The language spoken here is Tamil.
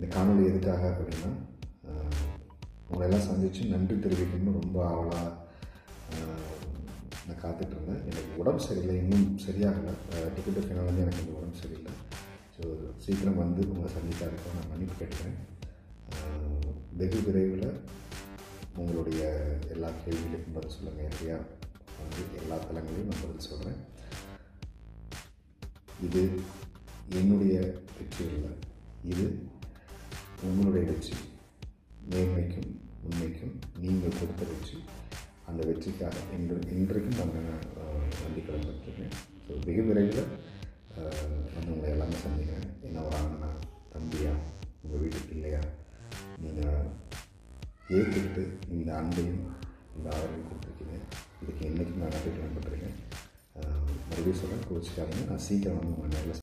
இந்த காணொளி எதுக்காக அப்படின்னா ஆஹ், உங்களை எல்லாம் சந்தித்து நன்றி தெரிவிக்கணும்னு ரொம்ப ஆவலாக நான் காத்துட்டு இருந்தேன் எனக்கு உடம்பு சரியில்லை இன்னும் சரியாகலை டிக்கெட்டு ஃபைனல் வந்து எனக்கு இந்த உடம்பு சரியில்லை ஸோ சீக்கிரம் வந்து உங்களை சந்திக்க இருக்க நான் மன்னிப்பு கேட்குறேன் ஆஹ், வெகு விரைவில் உங்களுடைய எல்லா கேள்விகளுக்கும் பதில் சொல்லுங்கள் நிறையா வந்து எல்லா தளங்களையும் நான் பதில் சொல்கிறேன் இது என்னுடைய வெற்றி இல்லை இது உங்களுடைய வெற்றி நேர்மைக்கும் உண்மைக்கும் நீங்கள் கொடுத்த வெற்றி அந்த வெற்றிக்காக இன்று இன்றைக்கும் நாங்கள் நன்றி கடன்பட்டிருக்கேன் ஸோ வெகு விரைவில் ஆஹ், வந்து உங்களை எல்லாமே சந்திக்கிறேன் என்ன ஒரு அண்ணனா தம்பியா உங்கள் வீட்டுக்கு இல்லையா நீங்கள் ஏற்றுக்கிட்டு இந்த அன்பையும் இந்த ஆதரவையும் கொடுத்துருக்கீங்க இதுக்கு என்றைக்கும் நான் நன்றி கடன்பட்டிருக்கேன் ஆஹ், மறுபடியும் சொல்கிறேன் கோச்சிக்காதீங்க நான் சீக்கிரம் வந்து உங்களை நேரில்